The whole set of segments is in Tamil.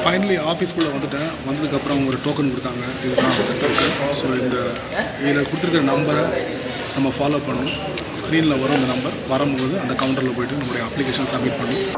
ஃபைனலி ஆஃபீஸ்க்குள்ளே வந்துட்டேன் வந்ததுக்கப்புறம் அவங்க ஒரு டோக்கன் கொடுத்தாங்க இதுதான் அந்த டோக்கன் ஸோ இந்த இதில் கொடுத்துருக்க நம்பரை நம்ம ஃபாலோ பண்ணணும் ஸ்க்ரீனில் வரும் அந்த நம்பர் வரும்போது அந்த கவுண்டரில் போயிட்டு நம்மளுடைய அப்ளிகேஷன் சப்மிட் பண்ணணும்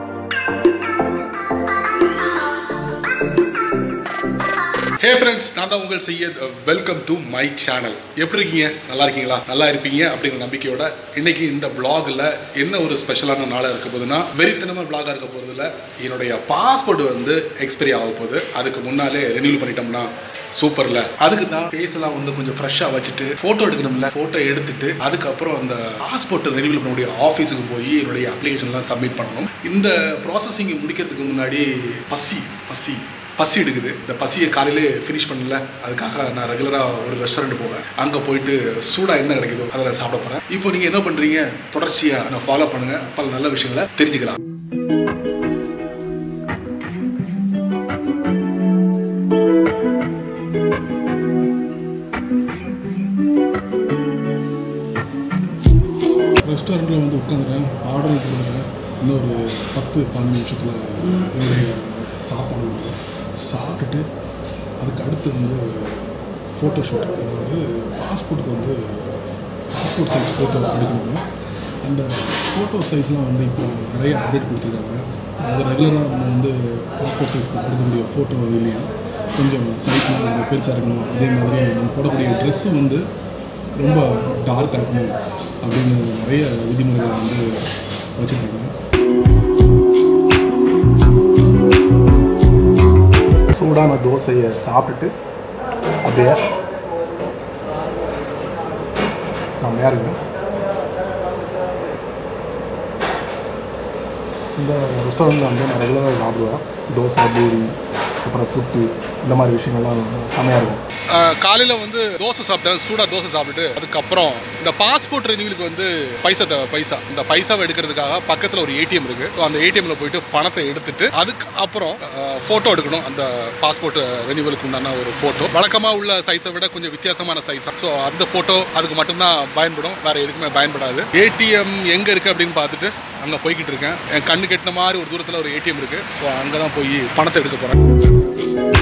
ஹே ஃப்ரெண்ட்ஸ் நான் தான் உங்கள் செய்ய வெல்கம் டு மை சேனல் எப்படி இருக்கீங்க நல்லா இருக்கீங்களா நல்லா இருப்பீங்க அப்படிங்கிற நம்பிக்கையோட இன்னைக்கு இந்த vlogல என்ன ஒரு ஸ்பெஷலான நாளாக இருக்க போகுதுன்னா வெறித்தனமாக vlog-ஆ இருக்க போகிறதுல என்னுடைய பாஸ்போர்ட் வந்து எக்ஸ்பைரி ஆக போகுது அதுக்கு முன்னாலே ரெனியூல் பண்ணிட்டோம்னா சூப்பர்ல அதுக்கு தான் ஃபேஸ் எல்லாம் வந்து கொஞ்சம் ஃப்ரெஷ்ஷாக வச்சுட்டு ஃபோட்டோ எடுக்கணும்ல ஃபோட்டோ எடுத்துட்டு அதுக்கப்புறம் அந்த பாஸ்போர்ட் ரெனியூல் பண்ணக்கூடிய ஆஃபீஸுக்கு போய் என்னுடைய அப்ளிகேஷன்லாம் சப்மிட் பண்ணணும் இந்த ப்ராசஸிங் முடிக்கிறதுக்கு முன்னாடி பசி பசி பசி எடுக்குது இந்த பசியை காலையிலே ஃபினிஷ் பண்ணல அதுக்காக நான் ரெகுலராக ஒரு ரெஸ்டாரண்ட் போவேன் அங்கே போயிட்டு சூடாக என்ன கிடைக்குதோ அதில் சாப்பிட போகிறேன் இப்போ நீங்கள் என்ன பண்ணுறீங்க தொடர்ச்சியாக நான் ஃபாலோ பண்ணுங்கள் பல நல்ல விஷயங்களை தெரிஞ்சுக்கலாம் ரெஸ்டாரண்ட்டில் வந்து உட்காந்துட்டேன் ஆர்டர் கொடுக்குறேன் இன்னொரு பத்து பன்னெண்டு நிமிஷத்தில் என்னுடைய சாப்பாடு வந்து சாப்பிட்டுட்டு அதுக்கு அடுத்து வந்து ஃபோட்டோ ஷூட் அதாவது பாஸ்போர்ட்டுக்கு வந்து பாஸ்போர்ட் சைஸ் ஃபோட்டோ எடுக்கணும் அந்த ஃபோட்டோ சைஸ்லாம் வந்து இப்போ நிறைய அப்டேட் கொடுத்துருக்காங்க அதாவது ரெகுலராக நம்ம வந்து பாஸ்போர்ட் சைஸ்க்கு எடுக்கக்கூடிய ஃபோட்டோ இல்லையா கொஞ்சம் சைஸ்லாம் கொஞ்சம் பெருசாக இருக்கணும் அதே மாதிரி நம்ம போடக்கூடிய ட்ரெஸ்ஸு வந்து ரொம்ப டார்க்காக இருக்கணும் அப்படின்னு நிறைய விதிமுறைகளை வந்து வச்சுருக்காங்க சூடான தோசையை சாப்பிட்டுட்டு அப்படியே செம்மையாக இருக்கும் இந்த ரெஸ்டாரண்ட்டில் வந்து நான் ரெகுலராக சாப்பிடுவேன் தோசை பூரி அப்புறம் புட்டு இந்த மாதிரி விஷயங்கள்லாம் செம்மையாக இருக்கும் காலையில் வந்து தோசை சாப்பிட்டேன் சூடாக தோசை சாப்பிட்டுட்டு அதுக்கப்புறம் இந்த பாஸ்போர்ட் ரெனியூலுக்கு வந்து பைசா தேவை பைசா இந்த பைசாவை எடுக்கிறதுக்காக பக்கத்தில் ஒரு ஏடிஎம் இருக்குது ஸோ அந்த ஏடிஎம்மில் போயிட்டு பணத்தை எடுத்துட்டு அதுக்கு அப்புறம் ஃபோட்டோ எடுக்கணும் அந்த பாஸ்போர்ட் ரெனியூவலுக்கு உண்டான ஒரு ஃபோட்டோ வழக்கமாக உள்ள சைஸை விட கொஞ்சம் வித்தியாசமான சைஸ் ஸோ அந்த ஃபோட்டோ அதுக்கு மட்டும்தான் பயன்படும் வேறு எதுக்குமே பயன்படாது ஏடிஎம் எங்கே இருக்குது அப்படின்னு பார்த்துட்டு அங்கே போய்கிட்டு இருக்கேன் என் கண்ணு கெட்டின மாதிரி ஒரு தூரத்தில் ஒரு ஏடிஎம் இருக்குது ஸோ அங்கே தான் போய் பணத்தை எடுக்க போகிறேன்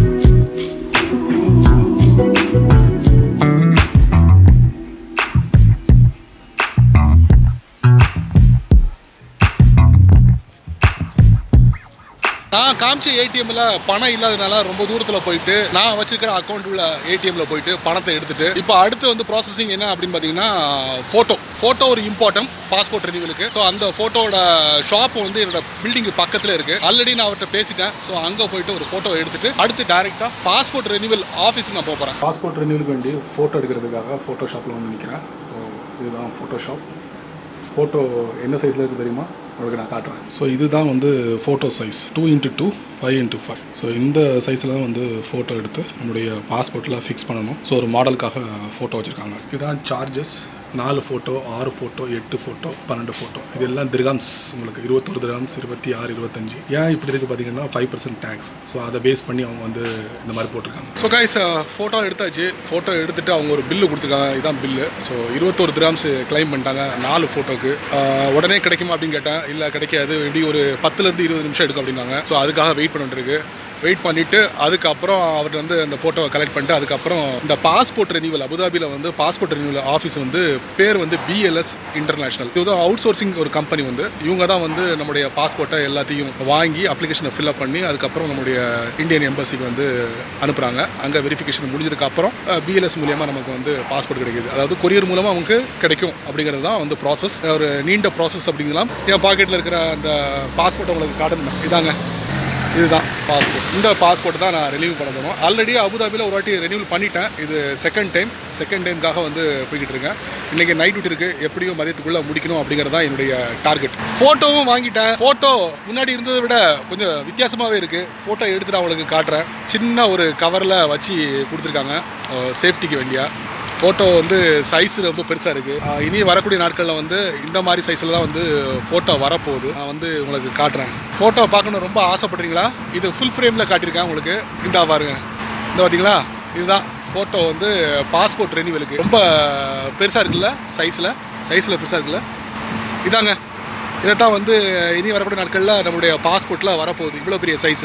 நான் காமிச்ச ஏடிஎம்ல பணம் இல்லாதனால ரொம்ப தூரத்தில் போயிட்டு நான் வச்சிருக்கிற அக்கௌண்ட் உள்ள ஏடிஎம்ல போயிட்டு பணத்தை எடுத்துட்டு இப்போ அடுத்து வந்து ப்ராசஸிங் என்ன அப்படின்னு பார்த்தீங்கன்னா ஃபோட்டோ ஃபோட்டோ ஒரு இம்பார்ட்டன்ட் பாஸ்போர்ட் ரெனியூவலுக்கு ஸோ அந்த ஃபோட்டோட ஷாப் வந்து என்னோட பில்டிங் பக்கத்தில் இருக்கு ஆல்ரெடி நான் அவர்கிட்ட பேசிட்டேன் ஸோ அங்கே போயிட்டு ஒரு ஃபோட்டோ எடுத்துட்டு அடுத்து டேரெக்டாக பாஸ்போர்ட் ரெனியூவல் ஆஃபீஸுக்கு நான் போக போகிறேன் பாஸ்போர்ட் ரெனியூலுக்கு வேண்டி ஃபோட்டோ எடுக்கிறதுக்காக ஃபோட்டோ ஷாப்பில் வந்து நிற்கிறேன் ஸோ இதுதான் ஃபோட்டோ ஷாப் ஃபோட்டோ என்ன சைஸில் இருக்குது தெரியுமா உங்களுக்கு நான் காட்டுறேன் ஸோ இதுதான் வந்து photo size two into two five into five so இந்த சைஸில் தான் வந்து ஃபோட்டோ எடுத்து நம்முடைய பாஸ்போர்ட்டில் ஃபிக்ஸ் பண்ணணும் ஸோ ஒரு மாடலுக்காக ஃபோட்டோ வச்சுருக்காங்க இதுதான் சார்ஜஸ் நாலு ஃபோட்டோ ஆறு ஃபோட்டோ எட்டு ஃபோட்டோ பன்னெண்டு ஃபோட்டோ இது எல்லாம் திர்காம்ஸ் உங்களுக்கு இருபத்தொரு திர்காம்ஸ் இருபத்தி ஆறு இருபத்தஞ்சு ஏன் இப்படி இருக்குது பார்த்தீங்கன்னா ஃபைவ் பர்சன்ட் டேக்ஸ் ஸோ அதை பேஸ் பண்ணி அவங்க வந்து இந்த மாதிரி போட்டிருக்காங்க ஸோ கைஸ் ஃபோட்டோ எடுத்தாச்சு ஃபோட்டோ எடுத்துட்டு அவங்க ஒரு பில்லு கொடுத்துருக்காங்க இதான் பில்லு ஸோ இருபத்தொரு திராம்ஸ் கிளைம் பண்ணிட்டாங்க நாலு ஃபோட்டோக்கு உடனே கிடைக்குமா அப்படின்னு கேட்டேன் இல்லை கிடைக்காது எப்படி ஒரு பத்துலேருந்து இருபது நிமிஷம் எடுக்கும் அப்படின்னாங்க ஸோ அதுக்காக வெயிட் பண்ணிட்டு இருக்கு வெயிட் பண்ணிவிட்டு அதுக்கப்புறம் அவர் வந்து அந்த ஃபோட்டோவை கலெக்ட் பண்ணிட்டு அதுக்கப்புறம் இந்த பாஸ்போர்ட் ரெனியூவல் அபுதாபியில் வந்து பாஸ்போர்ட் ரெனியூவல் ஆஃபீஸ் வந்து பேர் வந்து பிஎல்எஸ் இன்டர்நேஷனல் இது அவுட் சோர்சிங் ஒரு கம்பெனி வந்து இவங்க தான் வந்து நம்முடைய பாஸ்போர்ட்டை எல்லாத்தையும் வாங்கி அப்ளிகேஷனை ஃபில்அப் பண்ணி அதுக்கப்புறம் நம்முடைய இந்தியன் எம்பசிக்கு வந்து அனுப்புகிறாங்க அங்கே வெரிஃபிகேஷன் முடிஞ்சதுக்கு அப்புறம் பிஎல்எஸ் மூலியமாக நமக்கு வந்து பாஸ்போர்ட் கிடைக்குது அதாவது கொரியர் மூலமாக நமக்கு கிடைக்கும் அப்படிங்கிறது தான் வந்து ப்ராசஸ் ஒரு நீண்ட ப்ராசஸ் அப்படிங்கலாம் என் பாக்கெட்டில் இருக்கிற அந்த பாஸ்போர்ட் உங்களுக்கு காட்டணும் இதாங்க இதுதான் பாஸ்போர்ட் இந்த பாஸ்போர்ட் தான் நான் ரெனியூ பண்ண போகிறோம் ஆல்ரெடி அபுதாபியில் ஒரு வாட்டி ரெனியூல் பண்ணிட்டேன் இது செகண்ட் டைம் செகண்ட் டைமுக்காக வந்து போய்கிட்டு இருக்கேன் இன்றைக்கி நைட் டியூட்டி இருக்குது எப்படியும் மதியத்துக்குள்ளே முடிக்கணும் அப்படிங்கிறது தான் என்னுடைய டார்கெட் ஃபோட்டோவும் வாங்கிட்டேன் ஃபோட்டோ முன்னாடி இருந்ததை விட கொஞ்சம் வித்தியாசமாகவே இருக்குது ஃபோட்டோ எடுத்து நான் உங்களுக்கு காட்டுறேன் சின்ன ஒரு கவரில் வச்சு கொடுத்துருக்காங்க சேஃப்டிக்கு வேண்டியா ஃபோட்டோ வந்து சைஸ் ரொம்ப பெருசாக இருக்குது இனி வரக்கூடிய நாட்களில் வந்து இந்த மாதிரி சைஸில் தான் வந்து ஃபோட்டோ வரப்போகுது நான் வந்து உங்களுக்கு காட்டுறேன் ஃபோட்டோ பார்க்கணும் ரொம்ப ஆசைப்படுறீங்களா இது ஃபுல் ஃப்ரேமில் காட்டியிருக்கேன் உங்களுக்கு இந்த பாருங்க இந்த பார்த்தீங்களா இதுதான் ஃபோட்டோ வந்து பாஸ்போர்ட் ரெனியூவலுக்கு ரொம்ப பெருசாக இருக்குல்ல சைஸில் சைஸில் பெருசாக இருக்குல்ல இதாங்க இதை தான் வந்து இனி வரக்கூடிய நாட்களில் நம்மளுடைய பாஸ்போர்ட்டில் வரப்போகுது இவ்வளோ பெரிய சைஸில்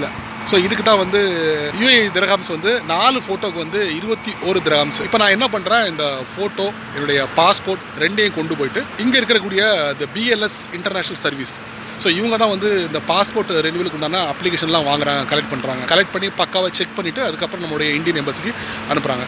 ஸோ இதுக்கு தான் வந்து யூஏ திரகாம்ஸ் வந்து நாலு ஃபோட்டோக்கு வந்து இருபத்தி ஒரு திரகாம்ஸ் இப்போ நான் என்ன பண்ணுறேன் இந்த ஃபோட்டோ என்னுடைய பாஸ்போர்ட் ரெண்டையும் கொண்டு போயிட்டு இங்கே இருக்கக்கூடிய இந்த பிஎல்எஸ் இன்டர்நேஷ்னல் சர்வீஸ் ஸோ இவங்க தான் வந்து இந்த பாஸ்போர்ட் ரெனியூவலுக்கு உண்டான அப்ளிகேஷன்லாம் வாங்குறாங்க கலெக்ட் பண்ணுறாங்க கலெக்ட் பண்ணி பக்காவை செக் பண்ணிவிட்டு அதுக்கப்புறம் நம்மளுடைய இந்தியன் எம்பசிக்கு அனுப்புகிறாங்க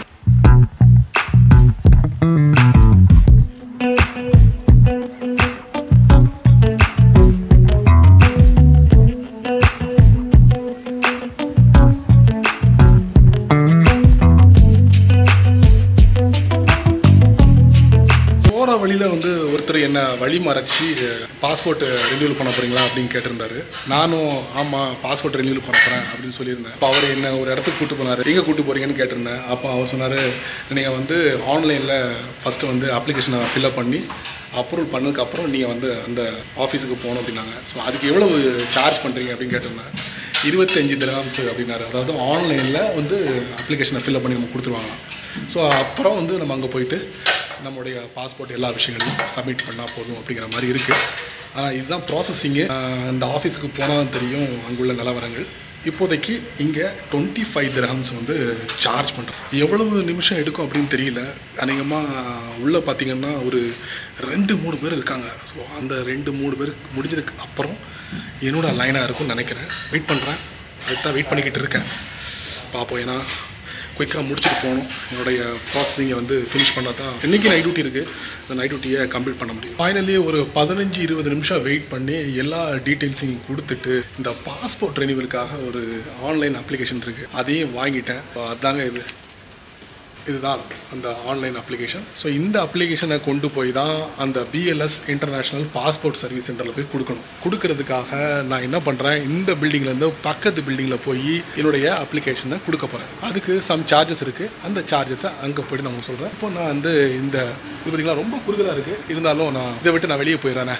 போகிற வழியில் வந்து ஒருத்தர் என்ன வழி மறைச்சி பாஸ்போர்ட் ரினியூவல் பண்ண போகிறீங்களா அப்படின்னு கேட்டிருந்தாரு நானும் ஆமாம் பாஸ்போர்ட் ரினியூவல் பண்ண போகிறேன் அப்படின்னு சொல்லியிருந்தேன் அப்போ அவர் என்ன ஒரு இடத்துக்கு கூட்டு போனார் எங்கே கூட்டு போகிறீங்கன்னு கேட்டிருந்தேன் அப்போ அவர் சொன்னார் நீங்கள் வந்து ஆன்லைனில் ஃபஸ்ட்டு வந்து அப்ளிகேஷனை ஃபில்அப் பண்ணி அப்ரூவல் பண்ணதுக்கப்புறம் நீங்கள் வந்து அந்த ஆஃபீஸுக்கு போகணும் அப்படின்னாங்க ஸோ அதுக்கு எவ்வளவு சார்ஜ் பண்ணுறீங்க அப்படின்னு கேட்டிருந்தேன் இருபத்தஞ்சி திரம்ஸ் அப்படின்னாரு அதாவது ஆன்லைனில் வந்து அப்ளிகேஷனை ஃபில்அப் பண்ணி நம்ம கொடுத்துருவாங்களாம் ஸோ அப்புறம் வந்து நம்ம அங்கே போயிட்டு நம்முடைய பாஸ்போர்ட் எல்லா விஷயங்களையும் சப்மிட் பண்ணால் போதும் அப்படிங்கிற மாதிரி இருக்குது ஆனால் இதுதான் ப்ராசஸிங்கு இந்த ஆஃபீஸுக்கு போனால் தெரியும் அங்குள்ள நிலவரங்கள் இப்போதைக்கு இங்கே டுவெண்ட்டி ஃபைவ் திரஹம்ஸ் வந்து சார்ஜ் பண்ணுறோம் எவ்வளவு நிமிஷம் எடுக்கும் அப்படின்னு தெரியல அநேகமாக உள்ளே பார்த்தீங்கன்னா ஒரு ரெண்டு மூணு பேர் இருக்காங்க ஸோ அந்த ரெண்டு மூணு பேர் முடிஞ்சதுக்கு அப்புறம் என்னோட லைனாக இருக்கும்னு நினைக்கிறேன் வெயிட் பண்ணுறேன் அதுக்கு தான் வெயிட் பண்ணிக்கிட்டு இருக்கேன் பார்ப்போம் ஏன்னா குயிக்காக முடிச்சுட்டு போகணும் என்னுடைய ப்ராசஸிங்கை வந்து ஃபினிஷ் பண்ணால் தான் இன்றைக்கி நைட் டியூட்டி இருக்குது அந்த நைட் டியூட்டியை கம்ப்ளீட் பண்ண முடியும் ஃபைனலி ஒரு பதினஞ்சு இருபது நிமிஷம் வெயிட் பண்ணி எல்லா டீட்டெயில்ஸையும் கொடுத்துட்டு இந்த பாஸ்போர்ட் ரெனிவலுக்காக ஒரு ஆன்லைன் அப்ளிகேஷன் இருக்குது அதையும் வாங்கிட்டேன் இப்போ அதாங்க இது இதுதான் அந்த ஆன்லைன் அப்ளிகேஷன் ஸோ இந்த அப்ளிகேஷனை கொண்டு போய் தான் அந்த பிஎல்எஸ் இன்டர்நேஷ்னல் பாஸ்போர்ட் சர்வீஸ் சென்டரில் போய் கொடுக்கணும் கொடுக்கறதுக்காக நான் என்ன பண்ணுறேன் இந்த பில்டிங்லேருந்து பக்கத்து பில்டிங்கில் போய் என்னுடைய அப்ளிகேஷனை கொடுக்க போகிறேன் அதுக்கு சம் சார்ஜஸ் இருக்குது அந்த சார்ஜஸை அங்கே போய்ட்டு நான் உங்களுக்கு சொல்கிறேன் இப்போ நான் வந்து இந்த இது பார்த்தீங்களா ரொம்ப குறுகலாக இருக்குது இருந்தாலும் நான் இதை விட்டு நான் வெளியே போயிடுறேனே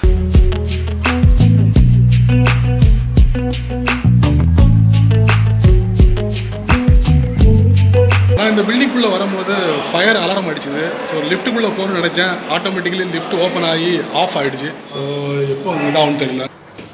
நான் இந்த பில்டிங்குள்ளே வரும்போது ஃபயர் அலாரம் அடிச்சுது ஸோ லிஃப்ட்டுக்குள்ளே போகணும்னு நினச்சேன் ஆட்டோமேட்டிக்கலி லிஃப்ட் ஓப்பன் ஆகி ஆஃப் ஆகிடுச்சு ஸோ எப்போ இதாகும் தெரியல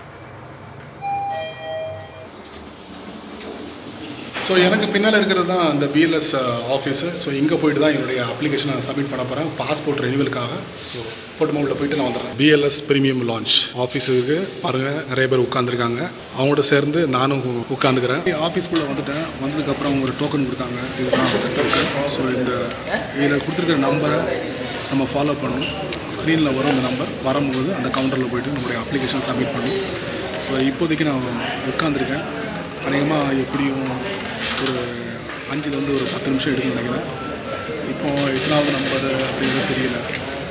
ஸோ எனக்கு பின்னால் இருக்கிறது தான் அந்த பிஎல்எஸ் ஆஃபீஸு ஸோ இங்கே போயிட்டு தான் என்னுடைய அப்ளிகேஷனை சப்மிட் பண்ண போகிறேன் பாஸ்போர்ட் ரெனிவலுக்காக ஸோ போட்டுமோவில் போயிட்டு நான் வந்துடுறேன் பிஎல்எஸ் பிரீமியம் லான்ச் ஆஃபீஸுக்கு பாருங்கள் நிறைய பேர் உட்காந்துருக்காங்க அவங்களோட சேர்ந்து நானும் உட்காந்துக்கிறேன் ஆஃபீஸ்க்குள்ளே வந்துட்டேன் வந்ததுக்கப்புறம் அவங்க ஒரு டோக்கன் கொடுத்தாங்க இதுதான் டோக்கன் ஸோ இந்த இதில் கொடுத்துருக்கிற நம்பரை நம்ம ஃபாலோ பண்ணணும் ஸ்க்ரீனில் வரும் அந்த நம்பர் வரும்போது அந்த கவுண்டரில் போயிட்டு நம்மளுடைய அப்ளிகேஷன் சப்மிட் பண்ணணும் ஸோ இப்போதைக்கு நான் உட்காந்துருக்கேன் அநேகமாக எப்படியும் ஒரு அஞ்சுலேருந்து ஒரு பத்து நிமிஷம் எடுக்கும்னு நினைக்கிறேன் இப்போ எத்தனாவது நம்பர் அப்படிங்கிறது தெரியல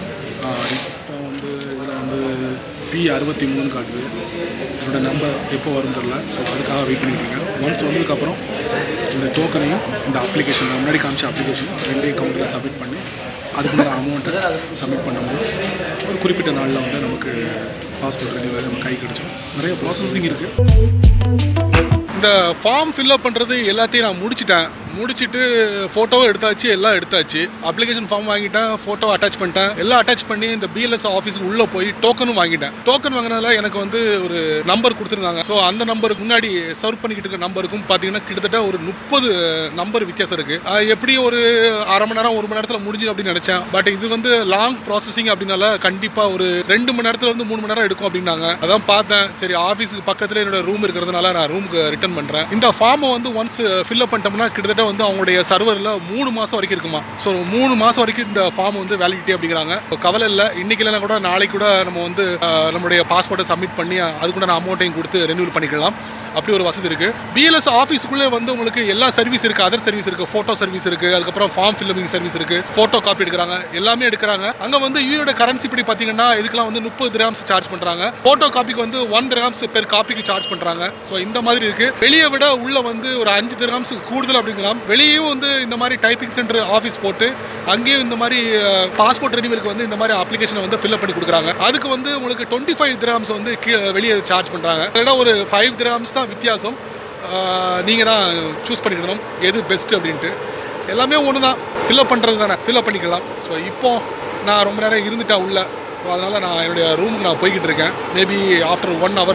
ஆ, இப்போ வந்து இதில் வந்து பி அறுபத்தி மூணு காட்டுது என்னோட நம்பர் எப்போ வரும் தெரில ஸோ அதுக்காக வெயிட் பண்ணிட்டு இருக்கேன் ஒன்ஸ் வந்ததுக்கப்புறம் இந்த டோக்கனையும் இந்த அப்ளிகேஷன் முன்னாடி காமிச்ச அப்ளிகேஷன் ரெண்டையும் கவுண்டரில் சப்மிட் பண்ணி அதுக்குள்ள அமௌண்ட்டை சப்மிட் பண்ணும்போது ஒரு குறிப்பிட்ட நாளில் வந்து நமக்கு பாஸ்போர்ட் ரெனியூவல் நம்ம கை கிடச்சிடும் நிறைய ப்ராசஸிங் இருக்குது இந்த ஃபார்ம் ஃபில்அப் பண்ணுறது எல்லாத்தையும் நான் முடிச்சிட்டேன் முடிச்சிட்டு ஃபோட்டோவும் எடுத்தாச்சு எல்லாம் எடுத்தாச்சு அப்ளிகேஷன் ஃபார்ம் வாங்கிட்டேன் ஃபோட்டோ அட்டாச் பண்ணிட்டேன் எல்லாம் அட்டாச் பண்ணி இந்த பிஎல்எஸ் ஆஃபீஸுக்கு உள்ளே போய் டோக்கனும் வாங்கிட்டேன் டோக்கன் வாங்கினதுல எனக்கு வந்து ஒரு நம்பர் கொடுத்துருந்தாங்க ஸோ அந்த நம்பருக்கு முன்னாடி சர்வ் பண்ணிக்கிட்டு இருக்க நம்பருக்கும் பார்த்தீங்கன்னா கிட்டத்தட்ட ஒரு முப்பது நம்பர் வித்தியாசம் இருக்குது எப்படி ஒரு அரை மணி நேரம் ஒரு மணி நேரத்தில் முடிஞ்சுது அப்படின்னு நினச்சேன் பட் இது வந்து லாங் ப்ராசஸிங் அப்படின்னால கண்டிப்பாக ஒரு ரெண்டு மணி நேரத்துல இருந்து மூணு மணி நேரம் எடுக்கும் அப்படின்னாங்க அதான் பார்த்தேன் சரி ஆஃபீஸுக்கு பக்கத்துல என்னோட ரூம் இருக்கிறதுனால நான் ரூமுக்கு ரிட்டர்ன் பண்ணுறேன் இந்த ஃபார்மை வந்து ஒன்ஸ் ஃபில்அப் பண்ணிட்டோம்னா கிட்டத்தட்ட வந்து அவங்களுடைய சர்வரில் மூணு மாதம் வரைக்கும் இருக்குமா ஸோ மூணு மாதம் வரைக்கும் இந்த ஃபார்ம் வந்து வேலிடிட்டி அப்படிங்கிறாங்க So, கவலை இல்லை இன்னைக்கு இல்லைனா கூட நாளைக்கு கூட நம்ம வந்து அஹ், நம்மளுடைய பாஸ்போர்ட்டை சப்மிட் பண்ணி அதுக்குண்டான அமௌண்ட்டையும் கொடுத்து ரெனியூல் பண்ணிக்கலாம் அப்படி ஒரு வசதி இருக்கு பிஎல்எஸ் ஆஃபீஸுக்குள்ளே வந்து உங்களுக்கு எல்லா சர்வீஸ் இருக்கு அதர் சர்வீஸ் இருக்கு ஃபோட்டோ சர்வீஸ் இருக்கு அதுக்கப்புறம் ஃபார்ம் ஃபில்லிங் சர்வீஸ் இருக்கு ஃபோட்டோ காப்பி எடுக்கிறாங்க எல்லாமே எடுக்கிறாங்க அங்கே வந்து யூயோட கரன்சி படி பார்த்தீங்கன்னா இதுக்கெல்லாம் வந்து முப்பது கிராம்ஸ் சார்ஜ் பண்ணுறாங்க ஃபோட்டோ காப்பிக்கு வந்து ஒன் கிராம்ஸ் பெர் காப்பிக்கு சார்ஜ் பண்ணுறாங்க ஸோ இந்த மாதிரி இருக்கு வெளியே விட உள்ள வந்து ஒரு அஞ்சு கிராம்ஸ் கூடுதல் அப்படிங்கிறாம் வெளியேயும் வந்து இந்த மாதிரி டைப்பிங் சென்டர் ஆஃபீஸ் போட்டு அங்கேயும் இந்த மாதிரி பாஸ்போர்ட் ரெனிவலுக்கு வந்து இந்த மாதிரி அப்ளிகேஷனை வந்து ஃபில்அப் பண்ணி கொடுக்குறாங்க அதுக்கு வந்து உங்களுக்கு டுவெண்ட்டி ஃபைவ் கிராம்ஸ் வந்து கீழே வெளியே சார்ஜ் பண்ணுறாங்க இல்லைன்னா ஒரு ஃபைவ் கிராம்ஸ் தான் வித்தியாசம் நீங்கள் தான் சூஸ் பண்ணிக்கணும் எது பெஸ்ட் அப்படின்ட்டு எல்லாமே ஒன்று தான் ஃபில்அப் பண்ணுறது தானே ஃபில்அப் பண்ணிக்கலாம் ஸோ இப்போ நான் ரொம்ப நேரம் இருந்துட்டேன் உள்ள ஸோ அதனால் நான் என்னுடைய ரூமுக்கு நான் போய்கிட்டு இருக்கேன் மேபி ஆஃப்டர் ஒன் ஹவர்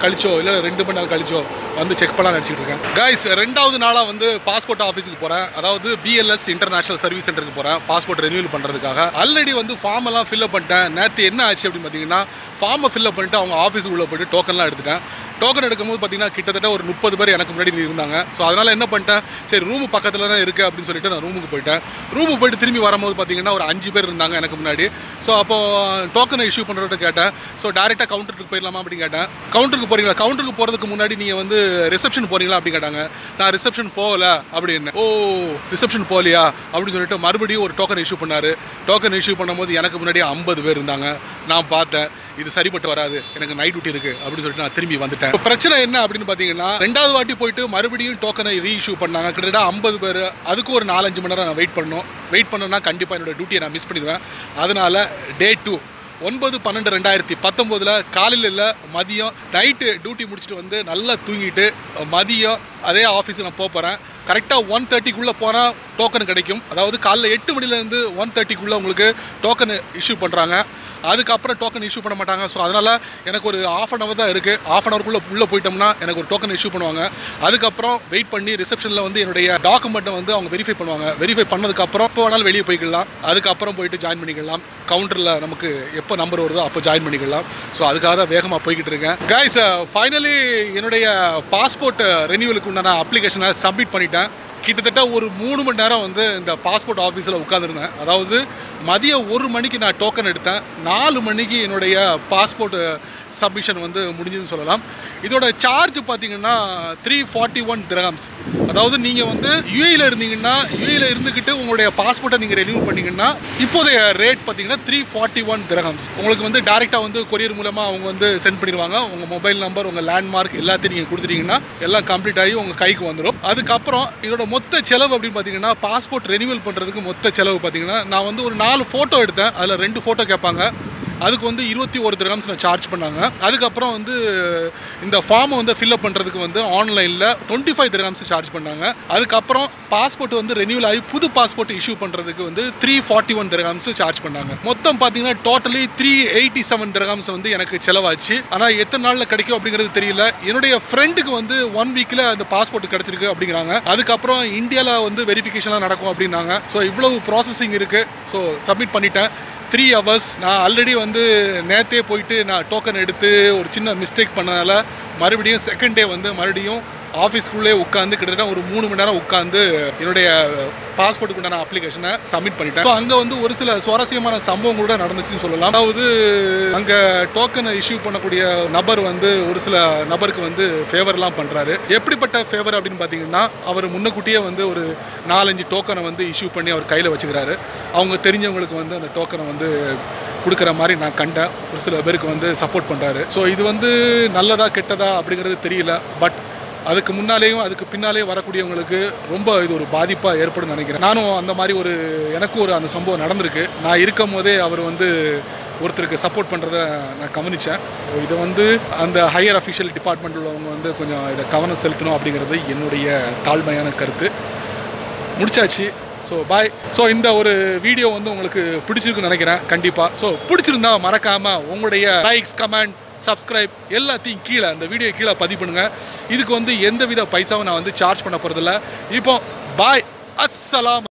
கழிச்சோ இல்லை ரெண்டு மணி நேரம் கழிச்சோ வந்து செக் பண்ணலாம் நினச்சிட்டு இருக்கேன் கைஸ் ரெண்டாவது நாளாக வந்து பாஸ்போர்ட் ஆஃபீஸுக்கு போகிறேன் அதாவது பிஎல்எஸ் இன்டர்நேஷனல் சர்வீஸ் சென்டருக்கு போகிறேன் பாஸ்போர்ட் ரெனியூவல் பண்ணுறதுக்காக ஆல்ரெடி வந்து ஃபார்ம் எல்லாம் ஃபில்அப் பண்ணிட்டேன் நேற்று என்ன ஆச்சு அப்படின்னு பார்த்தீங்கன்னா ஃபார்மை ஃபில்அப் பண்ணிட்டு அவங்க ஆஃபீஸுக்கு உள்ள போயிட்டு டோக்கன்லாம் எடுத்துட்டேன் டோக்கன் எடுக்கும்போது பார்த்தீங்கன்னா கிட்டத்தட்ட ஒரு முப்பது பேர் எனக்கு முன்னாடி இருந்தாங்க ஸோ அதனால் என்ன பண்ணிட்டேன் சரி ரூமு பக்கத்தில் தான் இருக்குது அப்படின்னு சொல்லிட்டு நான் ரூமுக்கு போயிட்டேன் ரூமுக்கு போயிட்டு திரும்பி வரும்போது பார்த்தீங்கன்னா ஒரு அஞ்சு பேர் இருந்தாங்க எனக்கு முன்னாடி ஸோ அப்போ டோக்கனை இஷ்யூ பண்ணுறவர்கிட்ட கேட்டேன் ஸோ டேரெக்டாக கவுண்டருக்கு போயிடலாமா அப்படின்னு கேட்டேன் கவுண்டருக்கு போகிறீங்களா கவுண்டருக்கு போகிறதுக்கு முன்னாடி நீங்கள் வந்து ரிசப்ஷன் போகிறீங்களா அப்படின்னு கேட்டாங்க நான் ரிசப்ஷன் போகல அப்படின்னு ஓ ரிசப்ஷன் போகலையா அப்படின்னு சொல்லிட்டு மறுபடியும் ஒரு டோக்கன் இஷ்யூ பண்ணார் டோக்கன் இஷ்யூ பண்ணும்போது எனக்கு முன்னாடி ஐம்பது பேர் இருந்தாங்க நான் பார்த்தேன் இது சரிப்பட்டு வராது எனக்கு நைட் டியூட்டி இருக்குது அப்படின்னு சொல்லிட்டு நான் திரும்பி வந்துட்டேன் இப்ப பிரச்சனை என்ன அப்படின்னு பார்த்தீங்கன்னா ரெண்டாவது வாட்டி போயிட்டு மறுபடியும் டோக்கனை ரீஇஷ்யூ பண்ணாங்க கிட்டத்தட்ட ஐம்பது பேர் அதுக்கு ஒரு நாலஞ்சு மணி நேரம் நான் வெயிட் பண்ணணும் வெயிட் பண்ணேன்னா கண்டிப்பாக என்னோட டியூட்டியை நான் மிஸ் பண்ணிடுவேன் அதனால டே டூ ஒன்பது பன்னெண்டு ரெண்டாயிரத்தி பத்தொம்போதில் காலையில் இல்லை மதியம் நைட்டு டியூட்டி முடிச்சுட்டு வந்து நல்லா தூங்கிட்டு மதியம் அதே ஆஃபீஸுக்கு நான் போக போகிறேன் கரெக்டாக ஒன் தேர்ட்டிக்குள்ளே போனால் டோக்கன் கிடைக்கும் அதாவது காலைல எட்டு மணிலேருந்து ஒன் தேர்ட்டிக்குள்ளே உங்களுக்கு டோக்கன் இஷ்யூ பண்ணுறாங்க அதுக்கப்புறம் டோக்கன் இஷ்யூ பண்ண மாட்டாங்க ஸோ அதனால் எனக்கு ஒரு ஆஃப் அன் ஹவர் தான் இருக்குது ஆஃப் அன் ஹவருக்குள்ளே உள்ளே போயிட்டோம்னா எனக்கு ஒரு டோக்கன் இஷ்யூ பண்ணுவாங்க அதுக்கப்புறம் வெயிட் பண்ணி ரிசப்ஷனில் வந்து என்னுடைய டாக்குமெண்ட்டை வந்து அவங்க வெரிஃபை பண்ணுவாங்க வெரிஃபை பண்ணதுக்கப்புறம் எப்போ வேணாலும் வெளியே போய்க்கலாம் அதுக்கப்புறம் போயிட்டு ஜாயின் பண்ணிக்கலாம் கவுண்டரில் நமக்கு எப்போ நம்பர் வருதோ அப்போ ஜாயின் பண்ணிக்கலாம் ஸோ அதுக்காக தான் வேகமாக போய்கிட்டு இருக்கேன் கைஸ் ஃபைனலி என்னுடைய பாஸ்போர்ட் ரெனியூவலுக்கு உண்டான அப்ளிகேஷனை சப்மிட் பண்ணிட்டேன் கிட்டத்தட்ட ஒரு மூணு மணி நேரம் வந்து இந்த பாஸ்போர்ட் ஆஃபீஸில் உட்காந்துருந்தேன் அதாவது மதியம் ஒரு மணிக்கு நான் டோக்கன் எடுத்தேன் நாலு மணிக்கு என்னுடைய பாஸ்போர்ட் சப்மிஷன் வந்து முடிஞ்சதுன்னு சொல்லலாம் இதோட சார்ஜ் பார்த்தீங்கன்னா த்ரீ ஃபார்ட்டி ஒன் திரகம்ஸ் அதாவது நீங்கள் வந்து யூஏயில் இருந்தீங்கன்னா யூஏயில் இருந்துக்கிட்டு உங்களுடைய பாஸ்போர்ட்டை நீங்கள் ரெனியூ பண்ணீங்கன்னா இப்போதைய ரேட் பார்த்தீங்கன்னா த்ரீ ஃபார்ட்டி ஒன் திரகம்ஸ் உங்களுக்கு வந்து டேரெக்டாக வந்து கொரியர் மூலமாக அவங்க வந்து சென்ட் பண்ணிடுவாங்க உங்கள் மொபைல் நம்பர் உங்கள் லேண்ட்மார்க் எல்லாத்தையும் நீங்கள் கொடுத்துட்டீங்கன்னா எல்லாம் கம்ப்ளீட் ஆகி உங்கள் கைக்கு வந்துடும் அதுக்கப்புறம் இதோட மொத்த செலவு அப்படின்னு பார்த்தீங்கன்னா பாஸ்போர்ட் ரெனியூவல் பண்ணுறதுக்கு மொத்த செலவு பார்த்தீங்கன்னா நான் வந்து ஒரு நாலு ஃபோட்டோ எடுத்தேன் அதில் ரெண்டு ஃபோட்டோ கேட்பாங்க அதுக்கு வந்து இருபத்தி ஒரு திரகம்ஸ் நான் சார்ஜ் பண்ணாங்க அதுக்கப்புறம் வந்து இந்த ஃபார்மை வந்து ஃபில்அப் பண்ணுறதுக்கு வந்து ஆன்லைனில் டுவெண்ட்டி ஃபைவ் திரகம்ஸ் சார்ஜ் பண்ணாங்க அதுக்கப்புறம் பாஸ்போர்ட் வந்து ரெனியூவல் ஆகி புது பாஸ்போர்ட் இஷ்யூ பண்ணுறதுக்கு வந்து three forty one dirhams charge பண்ணாங்க மொத்தம் பார்த்தீங்கன்னா totally three eighty seven dirhams வந்து எனக்கு செலவாச்சு ஆனால் எத்தனை நாளில் கிடைக்கும் அப்படிங்கிறது தெரியல என்னுடைய ஃப்ரெண்டுக்கு வந்து ஒன் வீக்கில் அந்த பாஸ்போர்ட் கிடச்சிருக்கு அப்படிங்கிறாங்க அதுக்கப்புறம் இந்தியாவில் வந்து வெரிஃபிகேஷன்லாம் நடக்கும் அப்படின்னாங்க ஸோ இவ்வளவு ப்ராசஸிங் இருக்குது ஸோ சப்மிட் பண்ணிட்டேன் த்ரீ ஹவர்ஸ் நான் ஆல்ரெடி வந்து நேற்றே போயிட்டு நான் டோக்கன் எடுத்து ஒரு சின்ன மிஸ்டேக் பண்ணனால மறுபடியும் செகண்ட் டே வந்து மறுபடியும் ஆஃபீஸ்க்குள்ளே உட்காந்து கிட்டத்தட்ட ஒரு மூணு மணி நேரம் உட்காந்து என்னுடைய பாஸ்போர்ட்டுக்கு உண்டான அப்ளிகேஷனை சப்மிட் பண்ணிட்டேன் ஸோ அங்கே வந்து ஒரு சில சுவாரஸ்யமான சம்பவம் கூட நடந்துச்சுன்னு சொல்லலாம் அதாவது அங்கே டோக்கனை இஷ்யூ பண்ணக்கூடிய நபர் வந்து ஒரு சில நபருக்கு வந்து ஃபேவர்லாம் பண்ணுறாரு எப்படிப்பட்ட ஃபேவர் அப்படின்னு பார்த்தீங்கன்னா அவர் முன்னக்கூட்டியே வந்து ஒரு நாலஞ்சு டோக்கனை வந்து இஷ்யூ பண்ணி அவர் கையில் வச்சுக்கிறாரு அவங்க தெரிஞ்சவங்களுக்கு வந்து அந்த டோக்கனை வந்து கொடுக்குற மாதிரி நான் கண்டேன் ஒரு சில பேருக்கு வந்து சப்போர்ட் பண்ணுறாரு ஸோ இது வந்து நல்லதா கெட்டதா அப்படிங்கிறது தெரியல பட் அதுக்கு முன்னாலேயும் அதுக்கு பின்னாலேயும் வரக்கூடியவங்களுக்கு ரொம்ப இது ஒரு பாதிப்பாக ஏற்படும் நினைக்கிறேன் நானும் அந்த மாதிரி ஒரு எனக்கும் ஒரு அந்த சம்பவம் நடந்திருக்கு நான் இருக்கும் போதே அவர் வந்து ஒருத்தருக்கு சப்போர்ட் பண்ணுறத நான் கவனித்தேன் இதை வந்து அந்த ஹையர் அஃபிஷியல் டிபார்ட்மெண்ட் உள்ளவங்க வந்து கொஞ்சம் இதை கவனம் செலுத்தணும் அப்படிங்கிறது என்னுடைய தாழ்மையான கருத்து முடிச்சாச்சு ஸோ பாய் ஸோ இந்த ஒரு வீடியோ வந்து உங்களுக்கு பிடிச்சிருக்குன்னு நினைக்கிறேன் கண்டிப்பாக ஸோ பிடிச்சிருந்தா மறக்காமல் உங்களுடைய லைக்ஸ் கமெண்ட் சப்ஸ்கிரைப் எல்லாத்தையும் கீழே அந்த வீடியோ கீழே பதிவு பண்ணுங்கள் இதுக்கு வந்து எந்த வித பைசாவும் நான் வந்து சார்ஜ் பண்ண போகிறதில்ல இப்போ பாய் அஸ்ஸலாம்